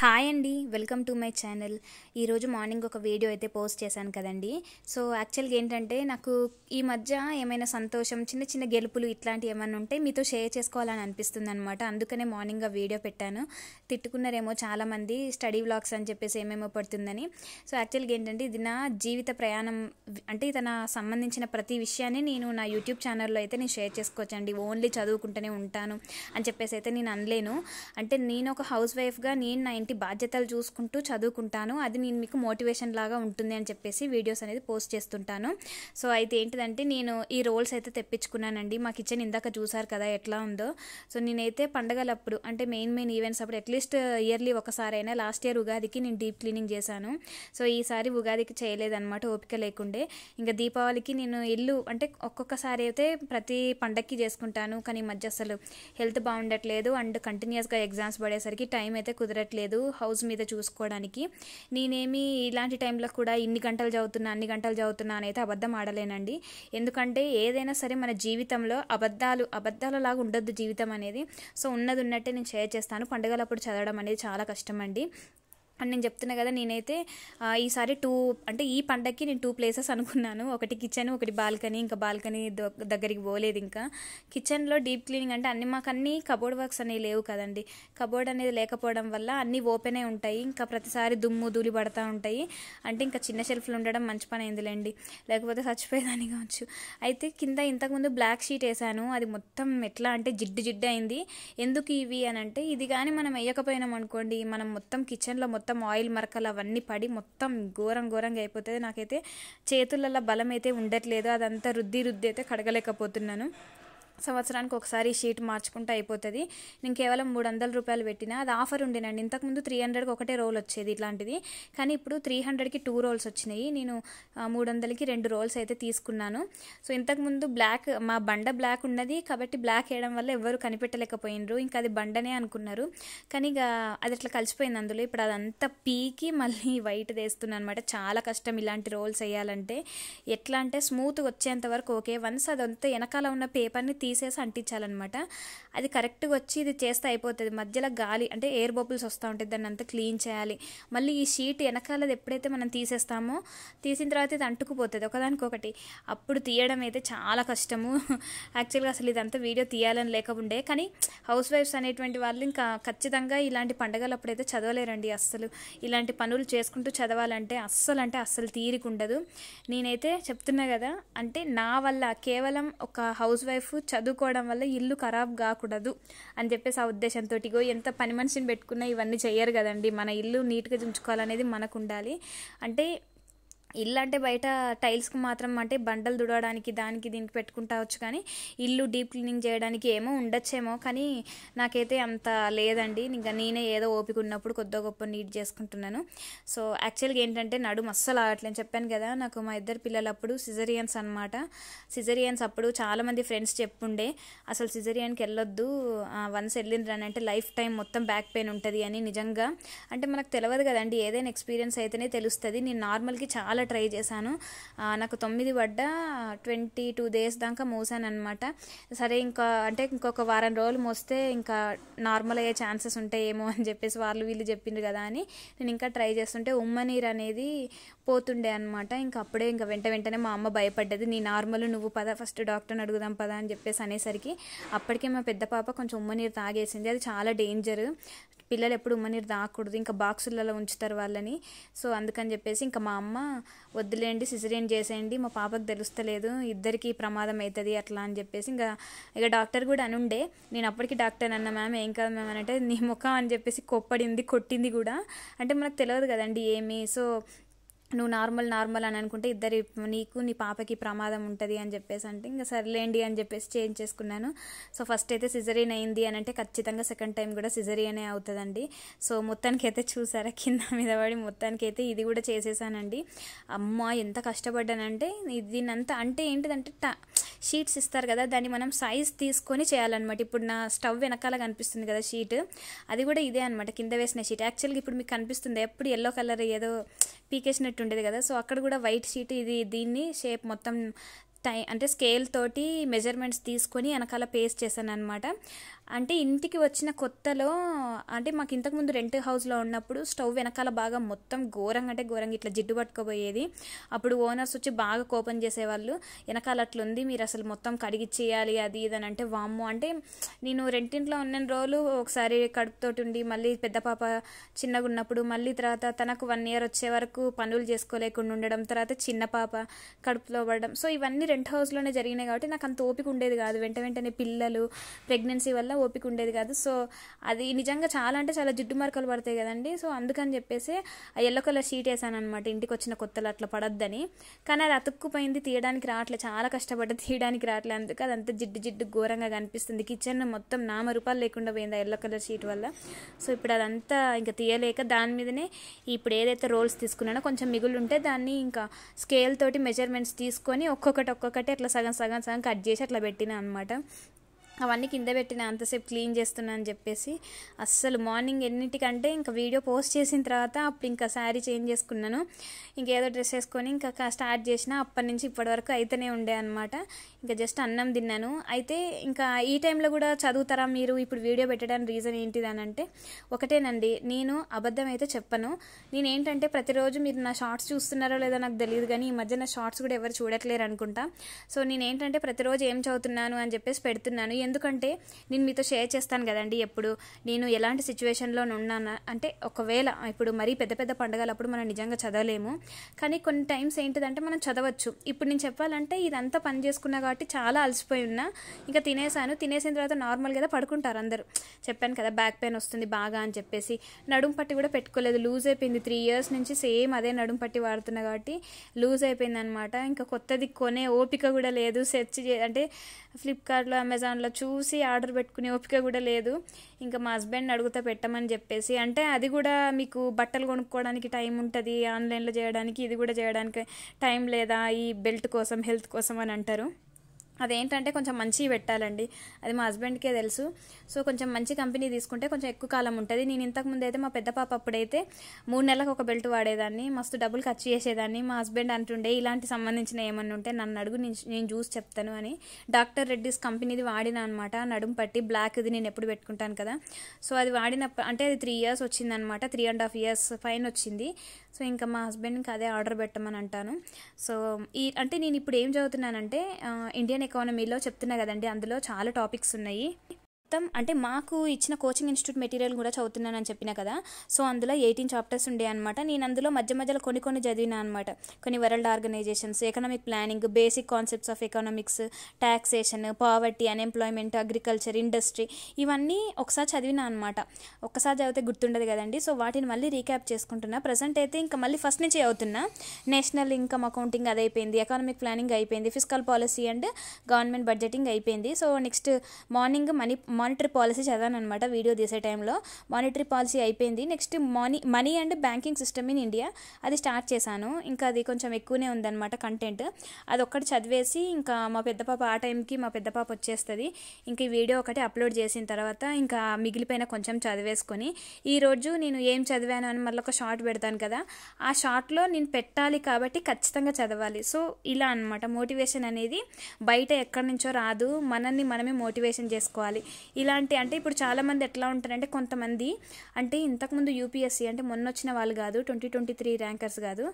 hi అండి welcome to my channel ఈరోజు morning ఒక వీడియో అయితే పోస్ట్ చేశాను కదండి సో యాక్చువల్గా ఏంటంటే నాకు ఈ మధ్య ఏమైనా సంతోషం చిన్న చిన్న గెలుపులు ఇట్లాంటివి ఏమైనా ఉంటే మీతో షేర్ చేసుకోవాలని అనిపిస్తుంది అనమాట అందుకనే మార్నింగ్ ఆ వీడియో పెట్టాను తిట్టుకున్నారేమో చాలామంది స్టడీ వ్లాగ్స్ అని చెప్పేసి ఏమేమో పడుతుందని సో యాక్చువల్గా ఏంటంటే ఇది నా జీవిత ప్రయాణం అంటే తన సంబంధించిన ప్రతి విషయాన్ని నేను నా యూట్యూబ్ ఛానల్లో అయితే నేను షేర్ చేసుకోవచ్చండి ఓన్లీ చదువుకుంటూనే ఉంటాను అని చెప్పేసి అయితే నేను అనలేను అంటే నేను ఒక హౌస్ వైఫ్గా నేను నా ఇంటి బాధ్యతలు చూసుకుంటూ చదువుకుంటాను అది నేను మీకు మోటివేషన్ లాగా ఉంటుంది అని చెప్పేసి వీడియోస్ అనేది పోస్ట్ చేస్తుంటాను సో అయితే ఏంటిదంటే నేను ఈ రోల్స్ అయితే తెప్పించుకున్నానండి మా కిచెన్ ఇందాక చూసారు కదా ఎట్లా ఉందో సో నేనైతే పండగలప్పుడు అంటే మెయిన్ మెయిన్ ఈవెంట్స్ అప్పుడు అట్లీస్ట్ ఇయర్లీ ఒకసారి అయినా లాస్ట్ ఇయర్ ఉగాదికి నేను డీప్ క్లీనింగ్ చేశాను సో ఈసారి ఉగాదికి చేయలేదన్నమాట ఓపిక లేకుండే ఇంకా దీపావళికి నేను ఇల్లు అంటే ఒక్కొక్కసారి అయితే ప్రతి పండక్కి చేసుకుంటాను కానీ ఈ మధ్య అసలు హెల్త్ బాగుండట్లేదు అండ్ కంటిన్యూస్గా ఎగ్జామ్స్ పడేసరికి టైం అయితే కుదరట్లేదు హౌస్ మీద చూసుకోవడానికి నేనేమి ఇలాంటి టైంలో కూడా ఇన్ని గంటలు చదువుతున్నా అన్ని గంటలు చదువుతున్నా అని అయితే అబద్ధం ఆడలేనండి ఎందుకంటే ఏదైనా సరే మన జీవితంలో అబద్ధాలు అబద్ధాల లాగా ఉండొద్దు జీవితం అనేది సో ఉన్నది ఉన్నట్టే నేను షేర్ చేస్తాను పండుగలప్పుడు చదవడం అనేది చాలా కష్టం అండి అండ్ నేను చెప్తున్నా కదా నేనైతే ఆ, ఈసారి టూ అంటే ఈ పండగకి నేను టూ ప్లేసెస్ అనుకున్నాను ఒకటి కిచెన్ ఒకటి బాల్కనీ ఇంకా బాల్కనీ దగ్గరికి పోలేదు ఇంకా కిచెన్లో డీప్ క్లీనింగ్ అంటే అన్ని మాకు అన్ని కబోర్డ్ వర్క్స్ అనేవి లేవు కదండి కబోర్డ్ అనేది లేకపోవడం వల్ల అన్నీ ఓపెనే ఉంటాయి ఇంకా ప్రతిసారి దుమ్ము ధూళి పడతా ఉంటాయి అంటే ఇంకా చిన్న షెల్ఫ్లు ఉండడం మంచి పని అయిందిలేండి లేకపోతే చచ్చిపోయేదాన్ని కావచ్చు అయితే కింద ఇంతకుముందు బ్లాక్ షీట్ వేసాను అది మొత్తం ఎట్లా అంటే జిడ్డు జిడ్డు అయింది ఎందుకు ఇవి అని అంటే ఇది కానీ మనం వేయకపోయినాం అనుకోండి మనం మొత్తం కిచెన్లో మొత్తం ఆయిల్ మరకలు అవన్నీ పడి మొత్తం ఘోరం ఘోరంగా అయిపోతుంది నాకైతే చేతులలో బలం అయితే ఉండట్లేదు అదంతా రుద్ది రుద్ది అయితే కడగలేకపోతున్నాను సంవత్సరానికి ఒకసారి ఈ షీట్ మార్చుకుంటే అయిపోతుంది నేను కేవలం మూడు వందల రూపాయలు పెట్టిన అది ఆఫర్ ఉండేనండి ఇంతకుముందు త్రీ హండ్రెడ్కి ఒకటే రోల్ వచ్చేది ఇట్లాంటిది కానీ ఇప్పుడు త్రీ హండ్రెడ్కి టూ రోల్స్ వచ్చినాయి నేను ఆ, మూడు వందలకి రెండు రోల్స్ అయితే తీసుకున్నాను సో ఇంతకుముందు బ్లాక్ మా బండ బ్లాక్ ఉన్నది కాబట్టి బ్లాక్ వేయడం వల్ల ఎవరు కనిపెట్టలేకపోయినరు ఇంకా అది బండనే అనుకున్నారు కానీ ఇక అది అట్లా కలిసిపోయింది అందులో ఇప్పుడు అదంతా పీకి మళ్ళీ వైట్ వేస్తున్నాను అనమాట చాలా కష్టం ఇలాంటి రోల్స్ వేయాలంటే ఎట్లా అంటే స్మూత్గా వచ్చేంత వరకు ఓకే వన్స్ అదంతా వెనకాల ఉన్న పేపర్ని తీసేసి అంటించాలన్నమాట అది కరెక్ట్గా వచ్చి ఇది చేస్తే అయిపోతుంది మధ్యలో గాలి అంటే ఎయిర్ బబుల్స్ వస్తూ ఉంటాయి దాన్ని అంతా క్లీన్ చేయాలి మళ్ళీ ఈ షీట్ వెనకాలది ఎప్పుడైతే మనం తీసేస్తామో తీసిన తర్వాత ఇది అంటుకుపోతుంది ఒకదానికొకటి అప్పుడు తీయడం అయితే చాలా కష్టము యాక్చువల్గా అసలు ఇదంతా వీడియో తీయాలని లేకుండే కానీ హౌస్ వైఫ్స్ అనేటువంటి వాళ్ళు ఇంకా ఖచ్చితంగా ఇలాంటి పండగలు అప్పుడైతే చదవలేరండి అస్సలు ఇలాంటి పనులు చేసుకుంటూ చదవాలంటే అస్సలు అంటే అస్సలు తీరిక ఉండదు నేనైతే చెప్తున్నా కదా అంటే నా వల్ల కేవలం ఒక హౌస్ వైఫ్ చదువుకోవడం వల్ల ఇల్లు ఖరాబ్ కాకూడదు అని చెప్పేసి ఆ ఉద్దేశంతో ఇగో ఎంత పని మనిషిని పెట్టుకున్నా ఇవన్నీ చెయ్యరు కదండి మన ఇల్లు నీట్గా ఉంచుకోవాలనేది మనకు ఉండాలి అంటే ఇల్లు అంటే బయట టైల్స్కి మాత్రం అంటే బండలు దుడవడానికి దానికి దీనికి పెట్టుకుంటావచ్చు కానీ ఇల్లు డీప్ క్లీనింగ్ చేయడానికి ఏమో ఉండొచ్చేమో కానీ నాకైతే అంత లేదండి ఇంకా నేనే ఏదో ఓపిక ఉన్నప్పుడు కొద్దిగా గొప్ప నీట్ చేసుకుంటున్నాను సో యాక్చువల్గా ఏంటంటే నడుము అస్సలు ఆగట్లేదు చెప్పాను కదా నాకు మా ఇద్దరు పిల్లలు అప్పుడు సిజరియన్స్ అనమాట సిజరియన్స్ అప్పుడు చాలామంది ఫ్రెండ్స్ చెప్పుండే అసలు సిజరియాన్కి వెళ్ళొద్దు వన్స్ వెళ్ళిండ్రని అంటే లైఫ్ టైం మొత్తం బ్యాక్ పెయిన్ ఉంటుంది అని నిజంగా అంటే మనకు తెలియదు కదండి ఏదైనా ఎక్స్పీరియన్స్ అయితేనే తెలుస్తుంది నేను నార్మల్కి చాలా ట్రై చేశాను ఆ, నాకు తొమ్మిది పడ్డ ట్వంటీ టూ డేస్ దాకా మోసాను అనమాట సరే ఇంకా అంటే ఇంకొక వారం రోజులు మోస్తే ఇంకా నార్మల్ అయ్యే ఛాన్సెస్ ఉంటాయేమో అని చెప్పేసి వాళ్ళు వీళ్ళు చెప్పిండ్రు కదా అని నేను ఇంకా ట్రై చేస్తుంటే ఉమ్మనీరు అనేది పోతుండే అనమాట ఇంకా అప్పుడే ఇంకా వెంట వెంటనే మా అమ్మ భయపడ్డది నీ నార్మల్ నువ్వు పద ఫస్ట్ డాక్టర్ని అడుగుదాం పదా అని చెప్పేసి అనేసరికి అప్పటికే మా పెద్ద పాప కొంచెం ఉమ్మనీరు తాగేసింది అది చాలా డేంజర్ పిల్లలు ఎప్పుడు ఉమ్మనీరు తాగకూడదు ఇంకా బాక్సులలో ఉంచుతారు వాళ్ళని సో అందుకని చెప్పేసి ఇంకా మా అమ్మ వద్దులేండి సిజరియన్ చేసేయండి మా పాపకు తెలుస్తలేదు ఇద్దరికి ప్రమాదం అవుతుంది అట్లా అని చెప్పేసి ఇంకా ఇక డాక్టర్ కూడా అనుండే నేను అప్పటికి డాక్టర్ అన్న మ్యామ్ ఏం కాదు మ్యామ్ అని అంటే నీ ముఖం అని చెప్పేసి కొప్పడింది కొట్టింది కూడా అంటే మనకు తెలియదు కదండి ఏమి సో నువ్వు నార్మల్ నార్మల్ అని అనుకుంటే ఇద్దరి నీకు నీ పాపకి ప్రమాదం ఉంటుంది అని చెప్పేసి అంటే ఇంకా సర్లేండి అని చెప్పేసి చేంజ్ చేసుకున్నాను సో ఫస్ట్ అయితే సిజరీన్ అయింది అని అంటే ఖచ్చితంగా సెకండ్ టైం కూడా సిజరీనే అవుతుందండి సో మొత్తానికి అయితే చూసారా కింద మీద పడి మొత్తానికి అయితే ఇది కూడా చేసేసానండి అమ్మ ఎంత కష్టపడ్డానంటే దీనంతా అంటే ఏంటిదంటే ట షీట్స్ ఇస్తారు కదా దాన్ని మనం సైజ్ తీసుకొని చేయాలన్నమాట ఇప్పుడు నా స్టవ్ వెనకాల కనిపిస్తుంది కదా షీట్ అది కూడా ఇదే అనమాట కింద వేసిన షీట్ యాక్చువల్గా ఇప్పుడు మీకు కనిపిస్తుంది ఎప్పుడు ఎల్లో కలర్ ఏదో పీకేసినట్టు ఉండేది కదా సో అక్కడ కూడా వైట్ షీట్ ఇది దీన్ని షేప్ మొత్తం టై అంటే స్కేల్ తోటి మెజర్మెంట్స్ తీసుకొని వెనకాల పేస్ట్ చేశాను అనమాట అంటే ఇంటికి వచ్చిన కొత్తలో అంటే మాకు ఇంతకుముందు రెంట్ హౌస్లో ఉన్నప్పుడు స్టవ్ వెనకాల బాగా మొత్తం ఘోరంగా అంటే ఘోరంగా ఇట్లా జిడ్డు పట్టుకోబోయేది అప్పుడు ఓనర్స్ వచ్చి బాగా కోపం చేసేవాళ్ళు వెనకాల అట్లుంది మీరు అసలు మొత్తం కడిగిచ్చేయాలి అది ఇది అని అంటే వామ్మో అంటే నేను రెంటింట్లో ఉన్న రోజులు ఒకసారి కడుపుతోటి ఉండి మళ్ళీ పెద్ద పాప చిన్నగా ఉన్నప్పుడు మళ్ళీ తర్వాత తనకు వన్ ఇయర్ వచ్చే వరకు పనులు చేసుకోలేకుండా ఉండడం తర్వాత చిన్న పాప కడుపులో పడడం సో ఇవన్నీ రెంట్ హౌస్లోనే జరిగినాయి కాబట్టి నాకు అంత ఓపిక ఉండేది కాదు వెంట వెంటనే పిల్లలు ప్రెగ్నెన్సీ వల్ల ఓపిక ఉండేది కాదు సో అది నిజంగా చాలా అంటే చాలా జిడ్డు మరకలు పడతాయి కదండి సో అందుకని చెప్పేసి ఆ ఎల్లో కలర్ షీట్ వేసాను అనమాట ఇంటికి వచ్చిన కొత్తలు అట్లా పడద్దని కానీ అది అతుక్కుపోయింది తీయడానికి రావట్లే చాలా కష్టపడ్డా తీయడానికి రావట్లే అందుకు అదంతా జిడ్డు జిడ్డు ఘోరంగా కనిపిస్తుంది కిచెన్ మొత్తం నామ రూపాయలు లేకుండా పోయింది ఆ ఎల్లో కలర్ షీట్ వల్ల సో ఇప్పుడు అదంతా ఇంకా తీయలేక దాని మీదనే ఇప్పుడు ఏదైతే రోల్స్ తీసుకున్నానో కొంచెం మిగులు ఉంటే దాన్ని ఇంకా స్కేల్ తోటి మెజర్మెంట్స్ తీసుకొని ఒక్కొక్కటి ఒక్కొక్కటి అట్లా సగం సగం సగం కట్ చేసి అట్లా పెట్టినా అనమాట అవన్నీ కింద పెట్టిన అంతసేపు క్లీన్ చేస్తున్నా అని చెప్పేసి అస్సలు మార్నింగ్ ఎన్నింటికంటే ఇంకా వీడియో పోస్ట్ చేసిన తర్వాత అప్పుడు ఇంకా శారీ చేంజ్ చేసుకున్నాను ఇంకేదో డ్రెస్ వేసుకొని ఇంకా స్టార్ట్ చేసిన అప్పటి నుంచి ఇప్పటి వరకు అయితేనే ఉండే అనమాట ఇంకా జస్ట్ అన్నం తిన్నాను అయితే ఇంకా ఈ టైంలో కూడా చదువుతారా మీరు ఇప్పుడు వీడియో పెట్టడానికి రీజన్ ఏంటిది అని అంటే ఒకటేనండి నేను అబద్ధం అయితే చెప్పను నేను ఏంటంటే ప్రతిరోజు మీరు నా షార్ట్స్ చూస్తున్నారో లేదో నాకు తెలియదు కానీ ఈ మధ్య నా షార్ట్స్ కూడా ఎవరు చూడట్లేరు అనుకుంటా సో నేను ఏంటంటే ప్రతిరోజు ఏం చదువుతున్నాను అని చెప్పేసి పెడుతున్నాను ఎందుకంటే నేను మీతో షేర్ చేస్తాను కదండి ఎప్పుడు నేను ఎలాంటి సిచ్యువేషన్లో ఉన్నాను అంటే ఒకవేళ ఇప్పుడు మరీ పెద్ద పెద్ద పండుగలప్పుడు మనం నిజంగా చదవలేము కానీ కొన్ని టైమ్స్ ఏంటిదంటే మనం చదవచ్చు ఇప్పుడు నేను చెప్పాలంటే ఇదంతా పని చేసుకున్నా కాబట్టి చాలా అలసిపోయి ఉన్నా ఇంకా తినేసాను తినేసిన తర్వాత నార్మల్ కదా పడుకుంటారు అందరూ చెప్పాను కదా బ్యాక్ పెయిన్ వస్తుంది బాగా అని చెప్పేసి నడుం పట్టి కూడా పెట్టుకోలేదు లూజ్ అయిపోయింది త్రీ ఇయర్స్ నుంచి సేమ్ అదే నడుం పట్టి వాడుతున్నా కాబట్టి లూజ్ అయిపోయింది అనమాట ఇంకా కొత్తది కొనే ఓపిక కూడా లేదు సెర్చ్ చే అంటే ఫ్లిప్కార్ట్లో అమెజాన్లో చూసి ఆర్డర్ పెట్టుకునే ఓపిక కూడా లేదు ఇంకా మా హస్బెండ్ అడుగుతా పెట్టమని చెప్పేసి అంటే అది కూడా మీకు బట్టలు కొనుక్కోవడానికి టైం ఉంటుంది ఆన్లైన్లో చేయడానికి ఇది కూడా చేయడానికి టైం లేదా ఈ బెల్ట్ కోసం హెల్త్ కోసం అని అంటారు అదేంటంటే కొంచెం మంచివి పెట్టాలండి అది మా హస్బెండ్కే తెలుసు సో కొంచెం మంచి కంపెనీ తీసుకుంటే కొంచెం ఎక్కువ కాలం ఉంటుంది నేను ఇంతకుముందు అయితే మా పెద్ద పాప అప్పుడైతే మూడు నెలలకు ఒక బెల్ట్ వాడేదాన్ని మస్తు డబ్బులు ఖర్చు చేసేదాన్ని మా హస్బెండ్ అంటుండే ఇలాంటి సంబంధించిన ఏమన్నా ఉంటే నన్ను అడుగు నేను నేను చూసి చెప్తాను అని డాక్టర్ రెడ్డిస్ కంపెనీది వాడిన అనమాట నడుము పట్టి బ్లాక్ది నేను ఎప్పుడు పెట్టుకుంటాను కదా సో అది వాడిన అంటే అది త్రీ ఇయర్స్ వచ్చిందనమాట three and half years fine వచ్చింది సో ఇంకా మా హస్బెండ్కి అదే ఆర్డర్ పెట్టమని అంటాను సో ఈ అంటే నేను ఇప్పుడు ఏం చదువుతున్నానంటే ఇండియన్ ఎకానమీలో చెప్తున్నా కదండి అందులో చాలా టాపిక్స్ ఉన్నాయి మొత్తం అంటే మాకు ఇచ్చిన కోచింగ్ ఇన్స్టిట్యూట్ మెటీరియల్ కూడా చదువుతున్నానని చెప్పిన కదా సో అందులో ఎయిటీన్ చాప్టర్స్ ఉండే అనమాట నేను అందులో మధ్య మధ్యలో కొన్ని కొన్ని చదివినా అనమాట కొన్ని world organisations economic planning basic concepts of economics taxation poverty unemployment agriculture industry ఇవన్నీ ఒకసారి చదివినా అనమాట ఒక్కసారి చదివితే గుర్తుండదు కదండి సో వాటిని మళ్ళీ రీక్యాప్ చేసుకుంటున్నా ప్రజెంట్ అయితే ఇంకా మళ్ళీ ఫస్ట్ నుంచి చదువుతున్నా నేషనల్ ఇన్కమ్ అకౌంటింగ్ అది అయిపోయింది ఎకనామిక్ ప్లానింగ్ అయిపోయింది physical policy and government budgeting అయిపోయింది so next morning money monetary policy చదివాను అనమాట వీడియో తీసే టైంలో మానిటరీ పాలసీ అయిపోయింది next money money and banking system in India అది స్టార్ట్ చేశాను ఇంకా అది కొంచెం ఎక్కువనే ఉందన్నమాట కంటెంట్ అది ఒక్కటి చదివేసి ఇంకా మా పెద్ద పాప ఆ టైంకి మా పెద్ద పాప వచ్చేస్తుంది ఇంకా ఈ వీడియో ఒకటి అప్లోడ్ చేసిన తర్వాత ఇంకా మిగిలిపోయిన కొంచెం చదివేసుకొని ఈరోజు నేను ఏం చదివాను అని మళ్ళీ ఒక షార్ట్ పెడతాను కదా ఆ షార్ట్లో నేను పెట్టాలి కాబట్టి ఖచ్చితంగా చదవాలి సో ఇలా అనమాట మోటివేషన్ అనేది బయట ఎక్కడి నుంచో రాదు మనల్ని మనమే మోటివేషన్ చేసుకోవాలి ఇలాంటి అంటే ఇప్పుడు చాలామంది ఎట్లా ఉంటారంటే కొంతమంది అంటే ఇంతకుముందు యూపీఎస్సీ అంటే మొన్న వచ్చిన వాళ్ళు కాదు ట్వంటీ ట్వంటీ త్రీ ర్యాంకర్స్ కాదు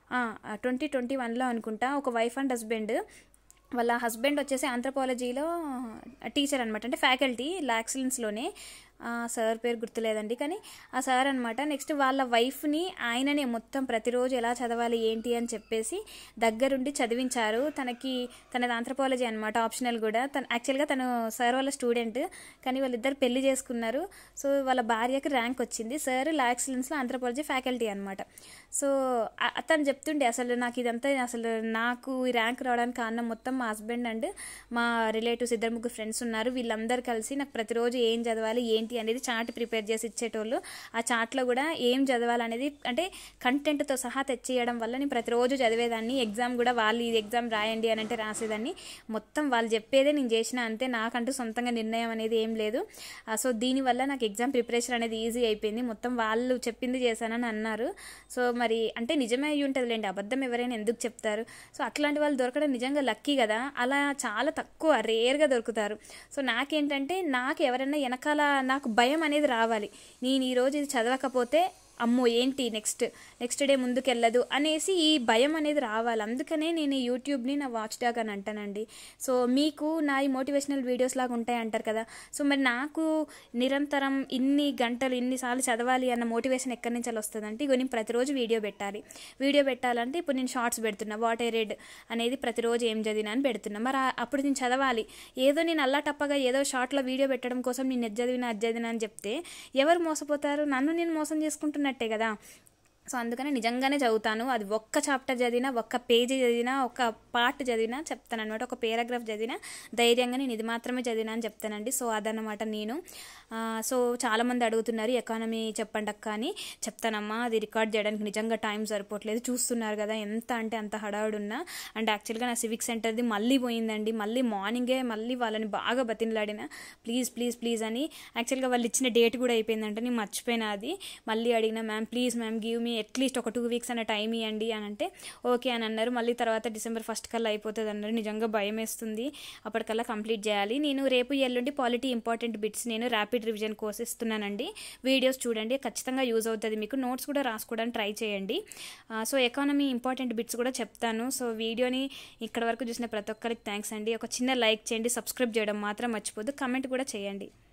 ట్వంటీ ట్వంటీ వన్లో అనుకుంటా ఒక వైఫ్ అండ్ హస్బెండ్ వాళ్ళ హస్బెండ్ వచ్చేసి ఆంథ్రపాలజీలో టీచర్ అనమాట అంటే ఫ్యాకల్టీ లాక్సిలెన్స్లోనే సార్ పేరు గుర్తులేదండి కానీ ఆ సార్ అనమాట నెక్స్ట్ వాళ్ళ వైఫ్ని ఆయననే మొత్తం ప్రతిరోజు ఎలా చదవాలి ఏంటి అని చెప్పేసి దగ్గరుండి చదివించారు తనకి తనది ఆంథ్రపాలజీ అనమాట ఆప్షనల్ కూడా తను యాక్చువల్గా తను సార్ వాళ్ళ స్టూడెంట్ కానీ వాళ్ళిద్దరు పెళ్లి చేసుకున్నారు సో వాళ్ళ భార్యకి ర్యాంక్ వచ్చింది సార్ లా ఎక్సలెన్స్లో ఆంథ్రపాలజీ ఫ్యాకల్టీ అనమాట సో తను చెప్తుండే అసలు నాకు ఇదంతా అసలు నాకు ఈ ర్యాంక్ రావడానికి కారణం మొత్తం మా హస్బెండ్ అండ్ మా రిలేటివ్స్ ఇద్దరు ముగ్గురు ఫ్రెండ్స్ ఉన్నారు వీళ్ళందరూ కలిసి నాకు ప్రతిరోజు ఏం చదవాలి ఏంటి ఏంటి అనేది చార్ట్ ప్రిపేర్ చేసి ఇచ్చేటోళ్ళు ఆ చార్ట్లో కూడా ఏం చదవాలనేది అంటే కంటెంట్తో సహా తెచ్చేయడం వల్ల నేను ప్రతిరోజు చదివేదాన్ని ఎగ్జామ్ కూడా వాళ్ళు ఇది ఎగ్జామ్ రాయండి అని అంటే రాసేదాన్ని మొత్తం వాళ్ళు చెప్పేదే నేను చేసిన అంతే నాకంటూ సొంతంగా నిర్ణయం అనేది ఏం లేదు ఆ, సో దీనివల్ల నాకు ఎగ్జామ్ ప్రిపరేషన్ అనేది ఈజీ అయిపోయింది మొత్తం వాళ్ళు చెప్పింది చేశానని అన్నారు సో మరి అంటే నిజమే అయ్యి ఉంటుందిలేండి అబద్ధం ఎవరైనా ఎందుకు చెప్తారు సో అట్లాంటి వాళ్ళు దొరకడం నిజంగా లక్కీ కదా అలా చాలా తక్కువ రేర్గా దొరుకుతారు సో నాకేంటంటే నాకు ఎవరైనా వెనకాల నాకు భయం అనేది రావాలి నేను ఈరోజు ఇది చదవకపోతే అమ్మో ఏంటి నెక్స్ట్ నెక్స్ట్ డే ముందుకెళ్ళదు అనేసి ఈ భయం అనేది రావాలి అందుకనే నేను ఈ యూట్యూబ్ని నా వాచ్ డాగ్ అని అంటానండి సో మీకు నా ఈ మోటివేషనల్ వీడియోస్ లాగా ఉంటాయి అంటారు కదా సో మరి నాకు నిరంతరం ఇన్ని గంటలు ఇన్నిసార్లు చదవాలి అన్న మోటివేషన్ ఎక్కడి నుంచి వస్తుందంటే ఇగో నేను ప్రతిరోజు వీడియో పెట్టాలి వీడియో పెట్టాలంటే ఇప్పుడు నేను షార్ట్స్ పెడుతున్నా వాట్ ఐ రెడ్ అనేది ప్రతిరోజు ఏం చదివినా అని పెడుతున్నా మరి ఆ- అప్పుడు నేను చదవాలి ఏదో నేను అల్లా టప్పగా ఏదో షార్ట్లో వీడియో పెట్టడం కోసం నేను ఇది చదివినా అది చదివినా అని చెప్తే ఎవరు మోసపోతారు నన్ను నేను మోసం చేసుకుంటున్నట్టే కదా సో అందుకని నిజంగానే చదువుతాను అది ఒక్క చాప్టర్ చదివినా ఒక్క పేజీ చదివినా ఒక పార్ట్ చదివినా చెప్తాను అనమాట ఒక పేరాగ్రాఫ్ చదివినా ధైర్యంగా నేను ఇది మాత్రమే చదివినా అని చెప్తానండి సో అదన్నమాట నేను ఆ, సో చాలామంది అడుగుతున్నారు ఎకానమీ చెప్పండి అక్క అని చెప్తానమ్మా అది రికార్డ్ చేయడానికి నిజంగా టైం సరిపోవట్లేదు చూస్తున్నారు కదా ఎంత అంటే అంత హడావుడి ఉన్నా అండ్ యాక్చువల్గా నా సివిక్ సెంటర్ది మళ్ళీ పోయిందండి మళ్ళీ మార్నింగే మళ్ళీ వాళ్ళని బాగా బతినలాడిన ప్లీజ్ ప్లీజ్ ప్లీజ్ అని యాక్చువల్గా వాళ్ళు ఇచ్చిన డేట్ కూడా అయిపోయిందంటే నేను మర్చిపోయినా అది మళ్ళీ అడిగిన ma'am please ma'am give me at least ఒక టూ వీక్స్ అన్న టైం ఇవ్వండి అని అంటే ఓకే అని అన్నారు మళ్ళీ తర్వాత డిసెంబర్ ఫస్ట్ కల్లా అయిపోతుంది అన్నారు నిజంగా భయం వేస్తుంది అప్పటికల్లా కంప్లీట్ చేయాలి నేను రేపు ఎల్లుండి పాలిటీ ఇంపార్టెంట్ బిట్స్ నేను ర్యాపిడ్ రివిజన్ కోర్స్ ఇస్తున్నానండి వీడియోస్ చూడండి ఖచ్చితంగా యూజ్ అవుతుంది మీకు నోట్స్ కూడా రాసుకోవడానికి ట్రై చేయండి ఆ, సో ఎకానమీ ఇంపార్టెంట్ బిట్స్ కూడా చెప్తాను సో వీడియోని ఇక్కడ వరకు చూసిన ప్రతి ఒక్కరికి థ్యాంక్స్ అండి ఒక చిన్న లైక్ చేయండి సబ్స్క్రైబ్ చేయడం మాత్రం మర్చిపోద్దు కమెంట్ కూడా చేయండి